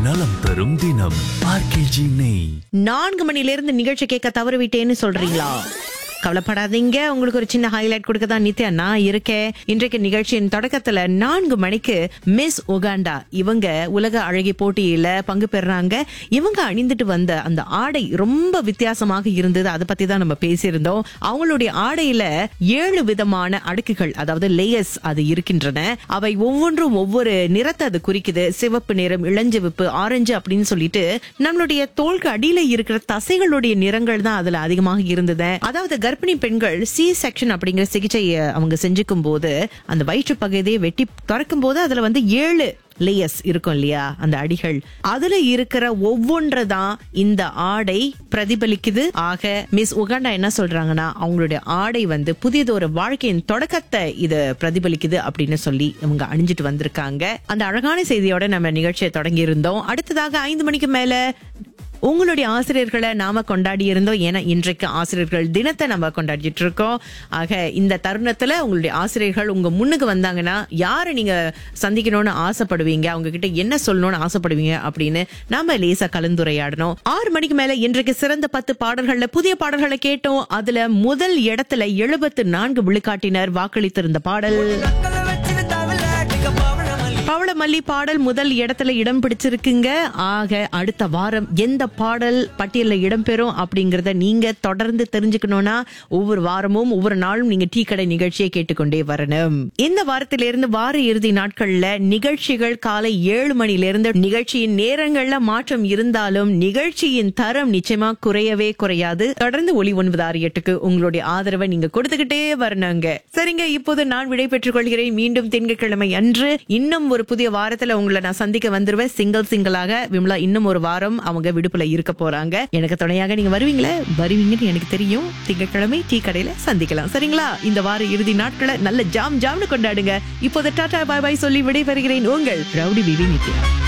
நலம் தரும் தினம் ஆர்கேஜி நெய் நான்கு மணில இருந்து நிகழ்ச்சி கேட்க தவறிவிட்டேன்னு சொல்றீங்களா கவலைப்படாதீங்க உங்களுக்கு ஒரு சின்ன ஹைலைட் கொடுக்க தான் நித்யா நான் இருக்கேன் இன்றைக்கு நிகழ்ச்சியின் தொடக்கத்துல நான்கு மணிக்கு மிஸ் உகாண்டா இவங்க உலக அழகி போட்டியில பங்கு பெறாங்க இவங்க அணிந்துட்டு வந்த அந்த ஆடை ரொம்ப வித்தியாசமாக இருந்தது அதை பத்தி தான் நம்ம பேசியிருந்தோம் அவங்களுடைய ஆடையில ஏழு விதமான அடுக்குகள் அதாவது லேயர்ஸ் அது இருக்கின்றன அவை ஒவ்வொன்றும் ஒவ்வொரு நிறத்தை அது குறிக்குது சிவப்பு நிறம் இளஞ்சிவப்பு ஆரஞ்சு அப்படின்னு சொல்லிட்டு நம்மளுடைய தோள்க்கு அடியில இருக்கிற தசைகளுடைய நிறங்கள் தான் அதுல அதிகமாக இருந்தது அதாவது கர்ப்பிணி பெண்கள் சி செக்ஷன் அப்படிங்கிற சிகிச்சையை அவங்க செஞ்சுக்கும் போது அந்த வயிற்று பகுதியை வெட்டி திறக்கும் போது அதுல வந்து ஏழு லேயர்ஸ் இருக்கும் இல்லையா அந்த அடிகள் அதுல இருக்கிற ஒவ்வொன்று தான் இந்த ஆடை பிரதிபலிக்குது ஆக மிஸ் உகாண்டா என்ன சொல்றாங்கன்னா அவங்களுடைய ஆடை வந்து புதியதொரு வாழ்க்கையின் தொடக்கத்தை இது பிரதிபலிக்குது அப்படின்னு சொல்லி இவங்க அணிஞ்சிட்டு வந்திருக்காங்க அந்த அழகான செய்தியோட நம்ம நிகழ்ச்சியை தொடங்கி இருந்தோம் அடுத்ததாக ஐந்து மணிக்கு மேல உங்களுடைய ஆசிரியர்களை நாம கொண்டாடி இருந்தோம் ஏன்னா இன்றைக்கு ஆசிரியர்கள் தினத்தை நம்ம கொண்டாடிட்டு இருக்கோம் ஆக இந்த தருணத்துல உங்களுடைய ஆசிரியர்கள் உங்க முன்னுக்கு வந்தாங்கன்னா யாரை நீங்க சந்திக்கணும்னு ஆசைப்படுவீங்க அவங்க கிட்ட என்ன சொல்லணும்னு ஆசைப்படுவீங்க அப்படின்னு நாம லேசா கலந்துரையாடணும் ஆறு மணிக்கு மேல இன்றைக்கு சிறந்த பத்து பாடல்கள்ல புதிய பாடல்களை கேட்டோம் அதுல முதல் இடத்துல எழுபத்து நான்கு விழுக்காட்டினர் வாக்களித்திருந்த பாடல் பவளமல்லி பாடல் முதல் இடத்துல இடம் பிடிச்சிருக்குங்க ஆக அடுத்த வாரம் எந்த பாடல் பட்டியலில் இடம்பெறும் அப்படிங்கறத நீங்க தொடர்ந்து தெரிஞ்சுக்கணும்னா ஒவ்வொரு வாரமும் ஒவ்வொரு நாளும் நீங்க டீ கடை நிகழ்ச்சியை கேட்டுக்கொண்டே வரணும் இந்த வாரத்திலிருந்து வார இறுதி நாட்கள்ல நிகழ்ச்சிகள் காலை ஏழு மணிலிருந்து நிகழ்ச்சியின் நேரங்கள்ல மாற்றம் இருந்தாலும் நிகழ்ச்சியின் தரம் நிச்சயமா குறையவே குறையாது தொடர்ந்து ஒளி ஒன்பது ஆறு எட்டுக்கு உங்களுடைய ஆதரவை நீங்க கொடுத்துக்கிட்டே வரணுங்க சரிங்க இப்போது நான் விடை பெற்றுக் கொள்கிறேன் மீண்டும் திங்கட்கிழமை அன்று இன்னும் ஒரு புதிய வாரத்துல உங்களை நான் சந்திக்க வந்துருவேன் சிங்கிள் சிங்கிளாக விமலா இன்னும் ஒரு வாரம் அவங்க விடுப்புல இருக்க போறாங்க எனக்கு துணையாக நீங்க வருவீங்களே வருவீங்கன்னு எனக்கு தெரியும் திங்கட்கிழமை டீ கடையில சந்திக்கலாம் சரிங்களா இந்த வார இறுதி நாட்களை நல்ல ஜாம் ஜாம்னு கொண்டாடுங்க இப்போது டாடா பாய் பாய் சொல்லி விடைபெறுகிறேன் உங்கள் ரவுடி பிபி நித்யா